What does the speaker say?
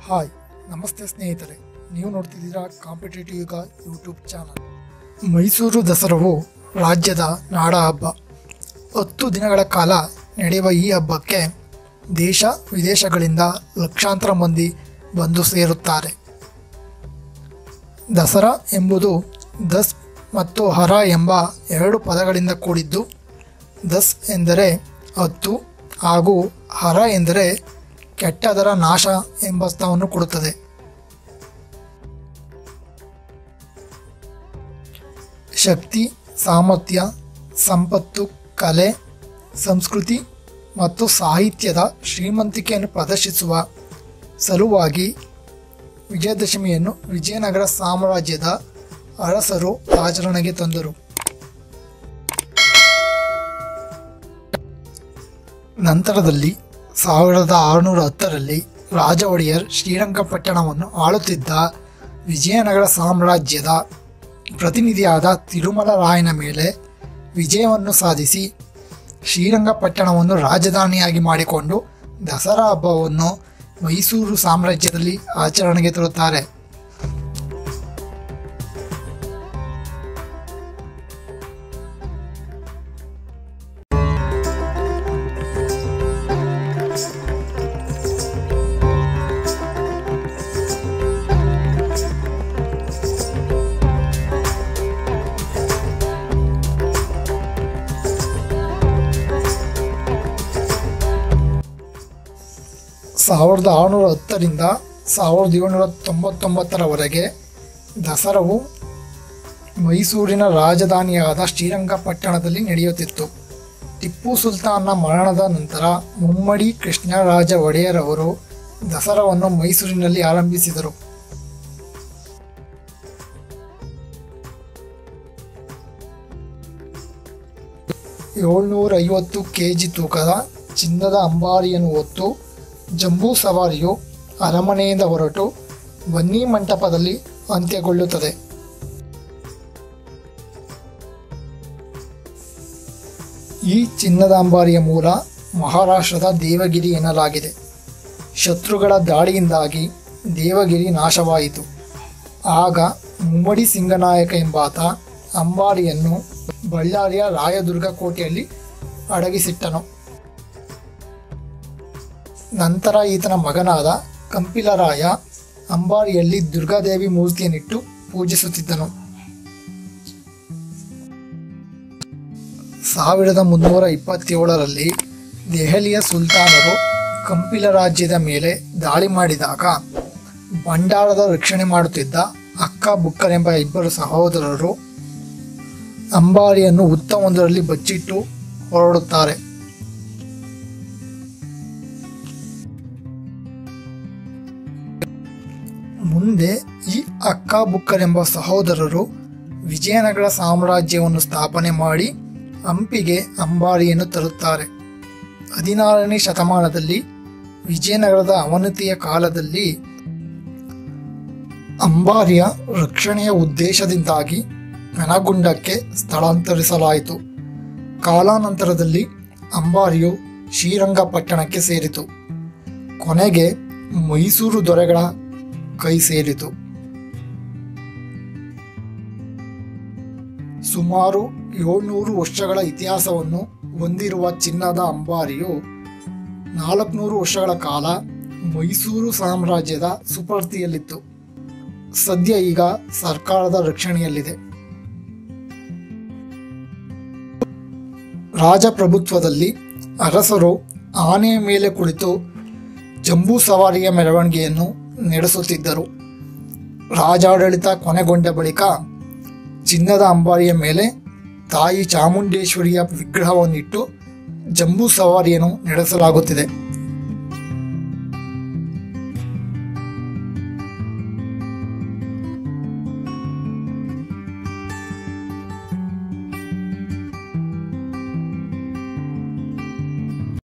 hi ನಮಸ್ತೆ ಸ್ನೇಹಿತರೆ ನೀವು ನೋಡ್ತಿದ್ದೀರಾ ಕಾಂಪಿಟೇಟಿವ್ ಯುಗ ಯೂಟ್ಯೂಬ್ ಚಾನಲ್ ಮೈಸೂರು ದಸರಾವು ರಾಜ್ಯದ ನಾಡ ಹಬ್ಬ ಹತ್ತು ದಿನಗಳ ಕಾಲ ನಡೆಯುವ ಈ ಹಬ್ಬಕ್ಕೆ ದೇಶ ವಿದೇಶಗಳಿಂದ ಲಕ್ಷಾಂತರ ಮಂದಿ ಬಂದು ಸೇರುತ್ತಾರೆ ದಸರಾ ಎಂಬುದು ದಸ್ ಮತ್ತು ಹರ ಎಂಬ ಎರಡು ಪದಗಳಿಂದ ಕೂಡಿದ್ದು ದಸ್ ಎಂದರೆ ಹತ್ತು ಹಾಗೂ ಹರ ಎಂದರೆ ಕೆಟ್ಟದರ ನಾಶ ಎಂಬ ಅರ್ಥವನ್ನು ಕೊಡುತ್ತದೆ ಶಕ್ತಿ ಸಾಮರ್ಥ್ಯ ಸಂಪತ್ತು ಕಲೆ ಸಂಸ್ಕೃತಿ ಮತ್ತು ಸಾಹಿತ್ಯದ ಶ್ರೀಮಂತಿಕೆಯನ್ನು ಪ್ರದರ್ಶಿಸುವ ಸಲುವಾಗಿ ವಿಜಯದಶಮಿಯನ್ನು ವಿಜಯನಗರ ಸಾಮ್ರಾಜ್ಯದ ಅರಸರು ಆಚರಣೆಗೆ ತಂದರು ನಂತರದಲ್ಲಿ ಸಾವಿರದ ಆರುನೂರ ಹತ್ತರಲ್ಲಿ ರಾಜ ಒಡೆಯರ್ ಶ್ರೀರಂಗಪಟ್ಟಣವನ್ನು ಆಳುತ್ತಿದ್ದ ವಿಜಯನಗರ ಸಾಮ್ರಾಜ್ಯದ ಪ್ರತಿನಿಧಿಯಾದ ತಿರುಮಲ ರಾಯನ ಮೇಲೆ ವಿಜಯವನ್ನು ಸಾಧಿಸಿ ಶ್ರೀರಂಗಪಟ್ಟಣವನ್ನು ರಾಜಧಾನಿಯಾಗಿ ಮಾಡಿಕೊಂಡು ದಸರಾ ಹಬ್ಬವನ್ನು ಮೈಸೂರು ಸಾಮ್ರಾಜ್ಯದಲ್ಲಿ ಆಚರಣೆಗೆ ತರುತ್ತಾರೆ ಸಾವಿರದ ಆರುನೂರ ಹತ್ತರಿಂದ ಸಾವಿರದ ಏಳ್ನೂರ ತೊಂಬತ್ತೊಂಬತ್ತರವರೆಗೆ ದಸರಾವು ಮೈಸೂರಿನ ರಾಜಧಾನಿಯಾದ ಶ್ರೀರಂಗಪಟ್ಟಣದಲ್ಲಿ ನಡೆಯುತ್ತಿತ್ತು ಟಿಪ್ಪು ಸುಲ್ತಾನ್ನ ಮರಣದ ನಂತರ ಮುಮ್ಮಡಿ ಕೃಷ್ಣರಾಜ ಒಡೆಯರ್ ಅವರು ದಸರಾವನ್ನು ಮೈಸೂರಿನಲ್ಲಿ ಆರಂಭಿಸಿದರು ಏಳ್ನೂರ ಐವತ್ತು ಕೆ ಜಿ ತೂಕದ ಚಿನ್ನದ ಅಂಬಾರಿಯನ್ನು ಹೊತ್ತು ಜಂಬೂ ಸವಾರಿಯು ಅರಮನೆಯಿಂದ ಹೊರಟು ಬನ್ನಿ ಮಂಟಪದಲ್ಲಿ ಅಂತ್ಯಗೊಳ್ಳುತ್ತದೆ ಈ ಚಿನ್ನದ ಅಂಬಾರಿಯ ಮೂಲ ಮಹಾರಾಷ್ಟ್ರದ ದೇವಗಿರಿ ಎನ್ನಲಾಗಿದೆ ಶತ್ರುಗಳ ದಾಳಿಯಿಂದಾಗಿ ದೇವಗಿರಿ ನಾಶವಾಯಿತು ಆಗ ಮುಮ್ಮಡಿ ಸಿಂಗನಾಯಕ ಎಂಬಾತ ಅಂಬಾರಿಯನ್ನು ಬಳ್ಳಾರಿಯ ರಾಯದುರ್ಗ ಕೋಟೆಯಲ್ಲಿ ಅಡಗಿಸಿಟ್ಟನು ನಂತರ ಈತನ ಮಗನಾದ ಕಂಪಿಲರಾಯ ಅಂಬಾರಿಯಲ್ಲಿ ದುರ್ಗಾದೇವಿ ಮೂರ್ತಿಯನ್ನಿಟ್ಟು ಪೂಜಿಸುತ್ತಿದ್ದನು ಸಾವಿರದ ಮುನ್ನೂರ ಇಪ್ಪತ್ತೇಳರಲ್ಲಿ ದೆಹಲಿಯ ಸುಲ್ತಾನರು ಕಂಪಿಲ ರಾಜ್ಯದ ಮೇಲೆ ದಾಳಿ ಮಾಡಿದಾಗ ಭಂಡಾರದ ರಕ್ಷಣೆ ಮಾಡುತ್ತಿದ್ದ ಅಕ್ಕ ಬುಕ್ಕರೆಂಬ ಇಬ್ಬರು ಸಹೋದರರು ಅಂಬಾರಿಯನ್ನು ಉತ್ತಮೊಂದರಲ್ಲಿ ಬಚ್ಚಿಟ್ಟು ಹೊರಡುತ್ತಾರೆ ಮುಂದೆ ಈ ಅಕ್ಕ ಬುಕ್ಕರೆಂಬ ಸಹೋದರರು ವಿಜಯನಗರ ಸಾಮ್ರಾಜ್ಯವನ್ನು ಸ್ಥಾಪನೆ ಮಾಡಿ ಹಂಪಿಗೆ ಅಂಬಾರಿಯನ್ನು ತರುತ್ತಾರೆ ಹದಿನಾರನೇ ಶತಮಾನದಲ್ಲಿ ವಿಜಯನಗರದ ಅವನತಿಯ ಕಾಲದಲ್ಲಿ ಅಂಬಾರಿಯ ರಕ್ಷಣೆಯ ಉದ್ದೇಶದಿಂದಾಗಿ ಪೆನಗುಂಡಕ್ಕೆ ಸ್ಥಳಾಂತರಿಸಲಾಯಿತು ಕಾಲಾನಂತರದಲ್ಲಿ ಅಂಬಾರಿಯು ಶ್ರೀರಂಗಪಟ್ಟಣಕ್ಕೆ ಸೇರಿತು ಕೊನೆಗೆ ಮೈಸೂರು ದೊರೆಗಳ ಕೈ ಸೇರಿತು ಸುಮಾರು ಏಳ್ನೂರು ವರ್ಷಗಳ ಇತಿಹಾಸವನ್ನು ಹೊಂದಿರುವ ಚಿನ್ನದ ಅಂಬಾರಿಯು ನಾಲ್ಕುನೂರು ವರ್ಷಗಳ ಕಾಲ ಮೈಸೂರು ಸಾಮ್ರಾಜ್ಯದ ಸುಪರ್ತಿಯಲ್ಲಿತ್ತು ಸದ್ಯ ಈಗ ಸರ್ಕಾರದ ರಕ್ಷಣೆಯಲ್ಲಿದೆ ರಾಜಪ್ರಭುತ್ವದಲ್ಲಿ ಅರಸರು ಆನೆಯ ಮೇಲೆ ಕುಳಿತು ಜಂಬೂ ಸವಾರಿಯ ಮೆರವಣಿಗೆಯನ್ನು ನಡೆಸುತ್ತಿದ್ದರು ರಾಜಾಡಳಿತ ಕೊನೆಗೊಂಡ ಬಳಿಕ ಚಿನ್ನದ ಅಂಬಾರಿಯ ಮೇಲೆ ತಾಯಿ ಚಾಮುಂಡೇಶ್ವರಿಯ ವಿಗ್ರಹವನ್ನಿಟ್ಟು ಜಂಬೂ ಸವಾರಿಯನ್ನು ನಡೆಸಲಾಗುತ್ತಿದೆ